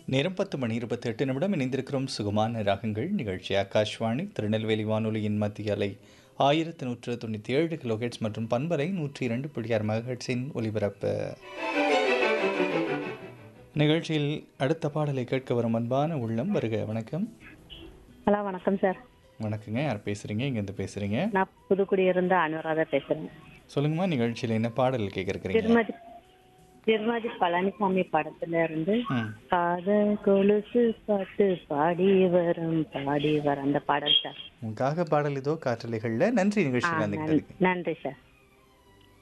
நேரம் பத்து மணி இருபத்தி எட்டு நிமிடம் இணைந்திருக்கிறோம் சுகமான ராகங்கள் நிகழ்ச்சி ஆகாஷ்வாணி திருநெல்வேலி வானொலியின் மத்திய அலை ஆயிரத்தி நூற்று தொண்ணூற்றி ஏழு கிலோஹெட்ஸ் மற்றும் பண்பலை நூற்றி இரண்டு புள்ளி ஆறு மெகாஹெட்ஸின் ஒலிபரப்பு நிகழ்ச்சியில் அடுத்த பாடலை கேட்க வரும் அன்பான உள்ளம் வருக வணக்கம் ஹலோ வணக்கம் சார் வணக்கங்க யார் பேசுகிறீங்க இங்கேருந்து பேசுகிறீங்க நான் புதுக்குடியிருந்து அனுராதா பேசுறேன் சொல்லுங்கம்மா நிகழ்ச்சியில் என்ன பாடல் கேட்குறீங்க திருமதி திருமதி பழனிசாமி படத்துல இருந்து ம் காத கொலுசு பாட்டு பாடி வரும் பாடி வரும் அந்த பாடல் சார் உங்களுக்காக பாடல் இதோ காற்றலைகளில் நன்றி ஆ, நிகழ்ச்சியில் நன்றி வந்துக்கிட்டதுக்கு நன்றி சார்